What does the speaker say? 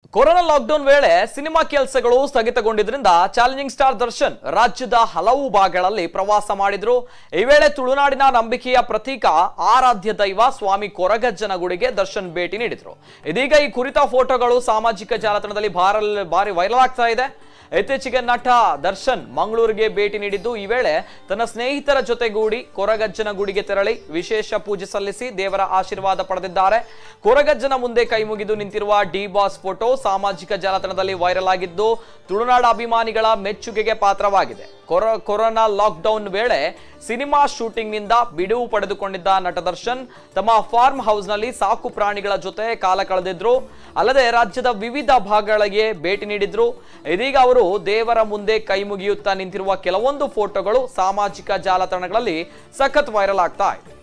corona lockdown ವೇಳೆ cinema ಕೆಲಸಗಳು ಸ್ಥಗಿತಗೊಂಡಿದ್ರಿಂದ challenging star Darshan ರಾಜ್ಯದ ಹಲವು ಭಾಗಗಳಲ್ಲಿ ಪ್ರವಾಸ ಮಾಡಿದ್ರು ಈ ವೇಳೆ ತುಳುನಾಡಿನ ನಂಬಿಕೆಯ ಪ್ರತೀಕ ಆರಾಧ್ಯ ದೈವ ಸ್ವಾಮಿ ಕೊರಗಜ್ಜನ ಗುಡಿಗೆ ದರ್ಶನ್ ಭೇಟಿ ನೀಡಿದ್ರು ಇದೀಗ ಈ ಕುರಿತ ಫೋಟೋಗಳು ಸಾಮಾಜಿಕ ಜಾಲತಾಣದಲ್ಲಿ ಭಾರಲ್ ಭಾರಿ ವೈರಲ್ ಆಗ್ತಾ ಇದೆ ಇತ್ತೀಚೆಗೆ ನಟ ದರ್ಶನ್ ಮಂಗಳೂರಿಗೆ ಭೇಟಿ ನೀಡಿದ್ದು ಈ ವೇಳೆ ತನ್ನ ಸ್ನೇಹಿತರ ಜೊತೆಗೂಡಿ ಕೊರಗಜ್ಜನ ಗುಡಿಗೆ ತೆರಳಿ ವಿಶೇಷ ಪೂಜೆ ಸಲ್ಲಿಸಿ ದೇವರ ಆಶೀರ್ವಾದ ಪಡೆದಿದ್ದಾರೆ ಕೊರಗಜ್ಜನ ಮುಂದೆ ಕೈ ಮುಗಿದು ನಿಂತಿರುವ ಡಿ ಬಾಸ್ ಫೋಟೋ ಸಾಮಾಜಿಕ ಜಾಲತಾಣದಲ್ಲಿ ವೈರಲ್ ಆಗಿದ್ದು ತುಳುನಾಡ ಅಭಿಮಾನಿಗಳ ಮೆಚ್ಚುಗೆಗೆ ಪಾತ್ರವಾಗಿದೆ ಕೊರ ಕೊರೋನಾ ಲಾಕ್ಡೌನ್ ವೇಳೆ ಸಿನಿಮಾ ಶೂಟಿಂಗ್ನಿಂದ ಬಿಡುವು ಪಡೆದುಕೊಂಡಿದ್ದ ನಟ ದರ್ಶನ್ ತಮ್ಮ ಫಾರ್ಮ್ ಹೌಸ್ನಲ್ಲಿ ಸಾಕು ಪ್ರಾಣಿಗಳ ಜೊತೆ ಕಾಲ ಕಳೆದಿದ್ರು ಅಲ್ಲದೆ ರಾಜ್ಯದ ವಿವಿಧ ಭಾಗಗಳಿಗೆ ಭೇಟಿ ನೀಡಿದ್ರು ಇದೀಗ ಅವರು ದೇವರ ಮುಂದೆ ಕೈ ಮುಗಿಯುತ್ತಾ ನಿಂತಿರುವ ಕೆಲವೊಂದು ಫೋಟೋಗಳು ಸಾಮಾಜಿಕ ಜಾಲತಾಣಗಳಲ್ಲಿ ಸಖತ್ ವೈರಲ್ ಆಗ್ತಾ ಇದೆ